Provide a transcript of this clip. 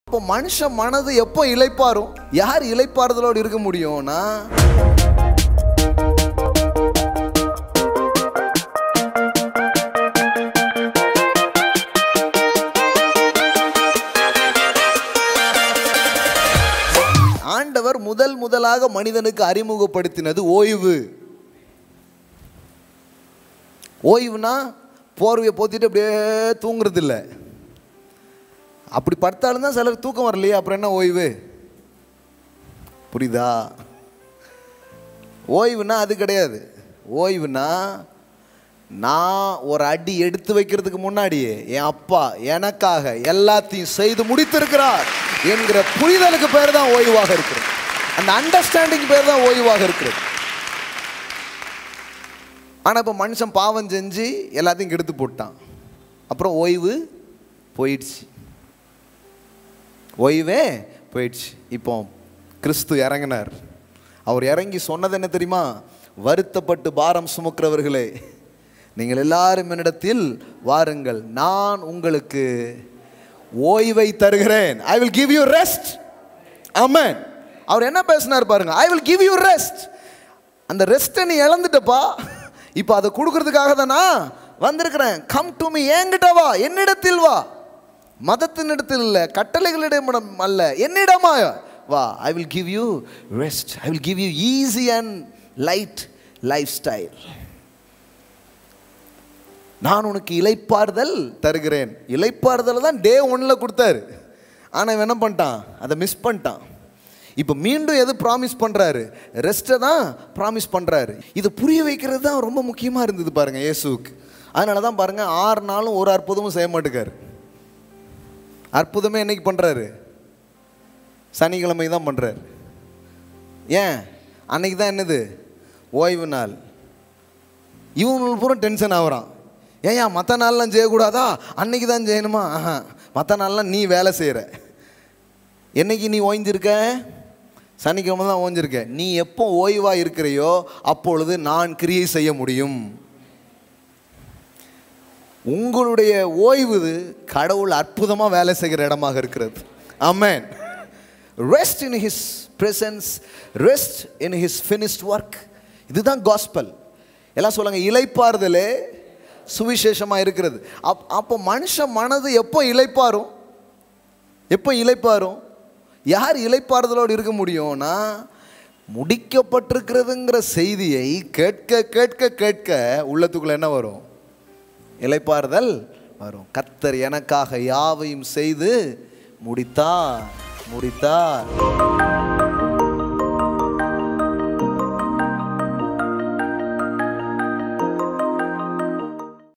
இப்போ மனுஷ மனது எப்போ இளைப்பாரும் யார் இளைப்பாறுதலோடு இருக்க முடியும்னா ஆண்டவர் முதல் முதலாக மனிதனுக்கு அறிமுகப்படுத்தினது ஓய்வு ஓய்வுனா போர்வையை போத்திட்டு அப்படியே தூங்குறது இல்லை அப்படி படுத்தாலும் தான் சிலர் தூக்கம் வரலையே அப்புறம் என்ன ஓய்வு புரியுதா ஓய்வுனா அது கிடையாது ஓய்வுனா நான் ஒரு அடி எடுத்து வைக்கிறதுக்கு முன்னாடியே என் அப்பா எனக்காக எல்லாத்தையும் செய்து முடித்திருக்கிறார் என்கிற புரிதலுக்கு பேர் தான் ஓய்வாக இருக்கிறது அந்த அண்டர்ஸ்டாண்டிங் பேர் தான் ஓய்வாக இருக்கிறது ஆனால் இப்போ மனுஷன் பாவம் செஞ்சு எல்லாத்தையும் கெடுத்து போட்டான் அப்புறம் ஓய்வு போயிடுச்சு ஓய்வே போயிடுச்சு இப்போ கிறிஸ்து இறங்கினார் அவர் இறங்கி சொன்னது என்ன தெரியுமா வருத்தப்பட்டு பாரம் சுமக்கிறவர்களே நீங்கள் எல்லாரும் என்னிடத்தில் வாருங்கள் நான் உங்களுக்கு ஓய்வை தருகிறேன் I will give you rest ஆமென் அவர் என்ன பேசினார் பாருங்க I will give you rest அந்த ரெஸ்ட்டை நீ இழந்துட்டப்பா இப்போ அதை கொடுக்கறதுக்காக தானா வந்திருக்கிறேன் கம் டு மீ என்கிட்ட வா என்னிடத்தில் வா மதத்தினிடத்தில் இல்லை கட்டளைகளிடம் அல்ல என்னிடமா வா I will give you rest I will give you easy and light life style நான் உனக்கு இலைப்பாறுதல் தருகிறேன் இலைப்பாறுதல் தான் டே ஒன்னில் கொடுத்தாரு ஆனால் இவன் என்ன பண்ணிட்டான் அதை மிஸ் பண்ணிட்டான் இப்போ மீண்டும் எது ப்ராமிஸ் பண்ணுறாரு ரெஸ்ட்டை தான் ப்ராமிஸ் பண்ணுறாரு இதை புரிய வைக்கிறது தான் ரொம்ப முக்கியமாக இருந்தது பாருங்கள் இயேசுவுக்கு அதனால தான் பாருங்கள் ஆறு நாளும் ஒரு அற்புதமும் செய்ய மாட்டேக்காரு அற்புதமே என்னைக்கு பண்ணுறாரு சனிக்கிழமை தான் பண்ணுறாரு ஏன் அன்னைக்கு தான் என்னது ஓய்வு நாள் இவங்களுக்கு பூரா டென்ஷன் ஆகுறான் ஏன் மற்ற நாள்லாம் செய்யக்கூடாதா அன்னைக்கு தான் செய்யணுமா ஆஹா மற்ற நாள்லாம் நீ வேலை செய்கிற என்னைக்கு நீ ஓய்ந்திருக்க சனிக்கிழமை தான் ஓய்ஞ்சிருக்க நீ எப்போ ஓய்வாக இருக்கிறையோ அப்பொழுது நான் கிரியை செய்ய முடியும் உங்களுடைய ஓய்வு கடவுள் அற்புதமாக வேலை செய்கிற இடமாக இருக்கிறது ஆமென் rest in his presence rest in his finished work இதுதான் காஸ்பல் எல்லாம் சொல்லுங்க இலைப்பாறுதலே சுவிசேஷமாக இருக்கிறது அப் அப்போ மனுஷ மனது எப்போ இலைப்பாரும் எப்போ இலைப்பாரும் யார் இலைப்பாறுதலோடு இருக்க முடியும்னா முடிக்கப்பட்டிருக்கிறதுங்கிற செய்தியை கேட்க கேட்க கேட்க உள்ளத்துக்குள்ள என்ன வரும் இலைப்பாறுதல் வரும் கத்தர் எனக்காக யாவையும் செய்து முடித்தார் முடித்தார்